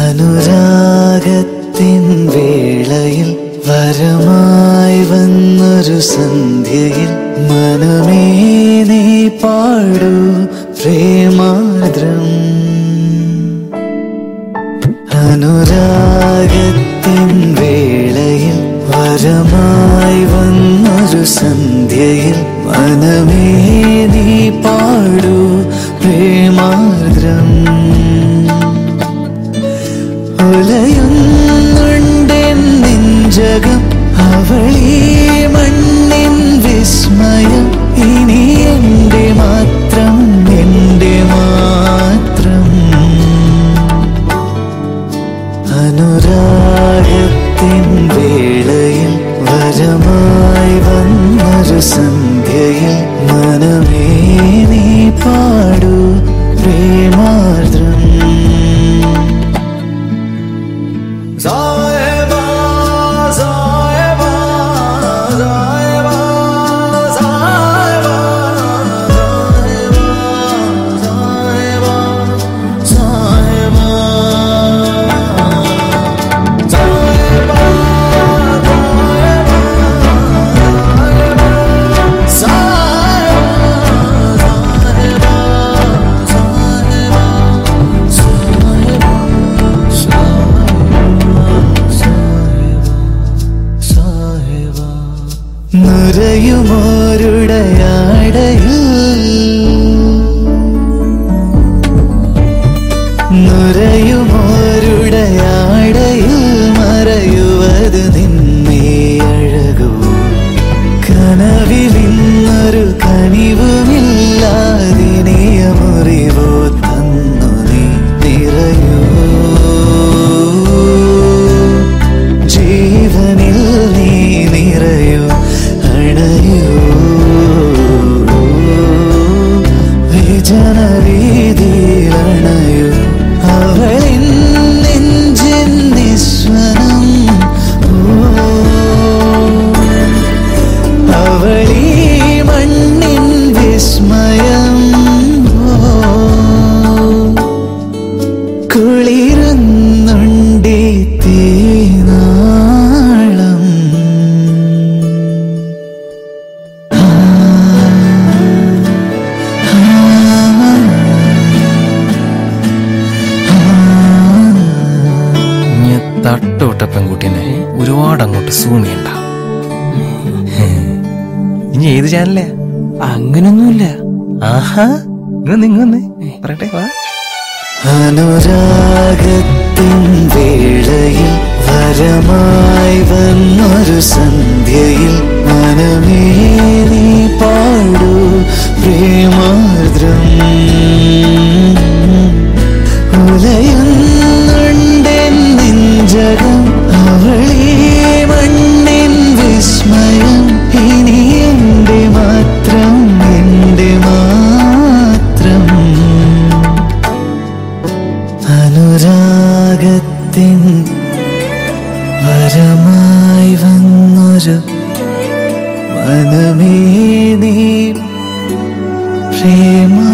അനുരാഗത്തിൻ വേളയിൽ വരമായി വന്നൊരു സന്ധ്യയിൽ മനമേ നീ പാടൂ പ്രേമാർദ്രം അനുരാഗത്തിൻ വേളയിൽ വരമായി വന്നൊരു സന്ധ്യയിൽ മനമേ നീ പാടൂ പ്രേമാർദ്രം ഉലയുന്നുണ്ടെൻ നെഞ്ചകം അവളീ മണ്ണിൻ വിസ്മയം ഇനി എന്റെ മാത്രം എന്റെ മാത്രം അനുരാഗത്തിൻ വേളയിൽ വരമായി വന്നൊരു സന്ധ്യയിൽ മനമേ നീ പാടൂ പ്രേമാർദ്രം സായബാ സായബാ സായബാ സായബാ സായബാ സായബാ സായബാ നുരയുമോരുടയാടയിൽ നുരയുമോരുടയാടയിൽ മറയുവത് നിന്നേ അഴകൂ കനവിലിന്നൊരു കനിവുമില്ലാതിനിയ മുറിവോ തന്നു നീ നിറയൂ ജീവനിൽ നീ നിറയൂ അണയൂ വിജനവീതിയിലണയൂ അവളിൻ നെഞ്ചിൻ നിസ്വനം ഓ അവളീ മണ്ണിൻ വിസ്മയം ഓ, കുളിരുന്നുണ്ടി തീനാളം ആ, ഇനി തട്ടുവിട്ട പെൺകുട്ടീനെ ഒരുപാട് അങ്ങോട്ട് സൂം ചെയ്യണ്ട ഇനി ഏത് ചാനലേ അങ്ങനൊന്നുമില്ല ആഹാ ഇങ്ങ് നിങ്ങന്ന് പറയട്ടെ വാ അനുരാഗത്തിൻ വേളയിൽ വരമായി വന്നൊരു സന്ധ്യയിൽ മനമേ നീ പാടൂ പ്രേമാർദ്രം ഉലയുന്നുണ്ടെൻ നെഞ്ചകം അവളീ മണ്ണിൻ വിസ്മയം ഇനി എന്റെ മാത്രം എന്റെ മാത്രം അനുരാഗത്തിൻ വരമായി വന്നൊരു മനമേ നീ പ്രേമ